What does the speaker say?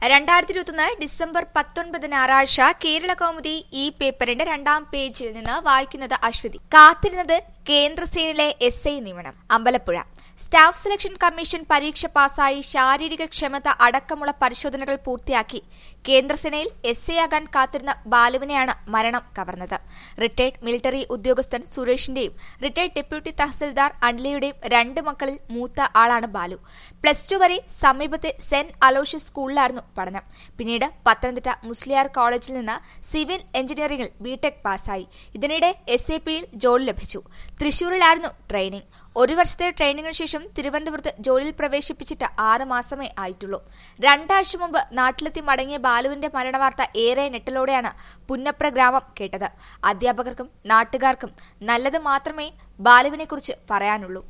രണ്ടായിരത്തി ഇരുപത്തൊന്ന് ഡിസംബർ പത്തൊൻപത് ഞായറാഴ്ച കേരള കൗമുദി ഈ പേപ്പറിന്റെ രണ്ടാം പേജിൽ നിന്ന് വായിക്കുന്നത് അശ്വതി കാത്തിരുന്നത് കേന്ദ്രസേനയിലെ എസ് ഐ നിയമനം അമ്പലപ്പുഴ സ്റ്റാഫ് സെലക്ഷൻ കമ്മീഷൻ പരീക്ഷ പാസായി ശാരീരിക ക്ഷമത അടക്കമുള്ള പരിശോധനകൾ പൂർത്തിയാക്കി കേന്ദ്രസേനയിൽ എസ് ഐ ആകാൻ കാത്തിരുന്ന ബാലുവിനെയാണ് മരണം കവർന്നത് റിട്ടയർഡ് മിലിറ്ററി ഉദ്യോഗസ്ഥൻ സുരേഷിന്റെയും റിട്ടയർഡ് ഡെപ്യൂട്ടി തഹസിൽദാർ അനിലയുടെയും രണ്ട് മക്കളിൽ മൂത്ത ആളാണ് ബാലു പ്ലസ് ടു വരെ സമീപത്തെ സെന്റ് അലോഷ്യസ് സ്കൂളിലായിരുന്നു പഠനം പിന്നീട് പത്തനംതിട്ട മുസ്ലിയാർ കോളേജിൽ നിന്ന് സിവിൽ എഞ്ചിനീയറിംഗിൽ ബിടെക് പാസ്സായി ഇതിനിടെ എസ് എ പിയിൽ ജോലി ലഭിച്ചു തൃശൂരിലായിരുന്നു ട്രെയിനിംഗ് ഒരു വർഷത്തെ ട്രെയിനിങ്ങിന് ശേഷം തിരുവനന്തപുരത്ത് ജോലിയിൽ പ്രവേശിപ്പിച്ചിട്ട് ആറ് മാസമേ ആയിട്ടുള്ളൂ രണ്ടാഴ്ച മുമ്പ് നാട്ടിലെത്തി മടങ്ങിയ ബാലുവിന്റെ മരണവാർത്ത ഏറെ ഞെട്ടലോടെയാണ് പുന്നപ്ര ഗ്രാമം കേട്ടത് അധ്യാപകർക്കും നാട്ടുകാർക്കും നല്ലത് മാത്രമേ ബാലുവിനെക്കുറിച്ച് പറയാനുള്ളൂ